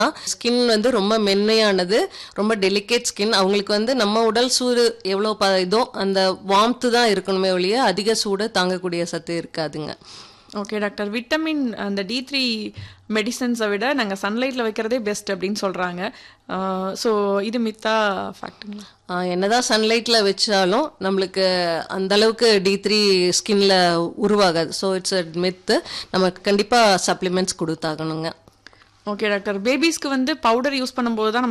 skin வந்து ரொம்ப மென்மையானது ரொம்ப டெலிகேட் ஸ்கின் அவங்களுக்கு வந்து நம்ம உடல் சூடு எவ்வளோ ப இதோ அந்த வார்ம்த்து தான் இருக்கணுமே ஒழிய அதிக சூடை தாங்கக்கூடிய சத்து இருக்காதுங்க ஓகே டாக்டர் விட்டமின் அந்த டி த்ரீ மெடிசன்ஸை விட நாங்கள் சன்லைட்டில் வைக்கிறதே பெஸ்ட் அப்படின்னு சொல்கிறாங்க ஸோ இது மித்தா ஃபேக்ட்டுங்களா ஆஹ் என்னதான் சன்லைட்டில் வச்சாலும் நம்மளுக்கு அந்த அளவுக்கு டி த்ரீ ஸ்கின்ல உருவாகாது ஸோ இட்ஸ் அ மெத்து நம்ம கண்டிப்பாக சப்ளிமெண்ட்ஸ் கொடுத்தாகணுங்க ஓகே டாக்டர் பேபிஸ்க்கு வந்து பவுடர் யூஸ் பண்ணும்போது தான் நம்ம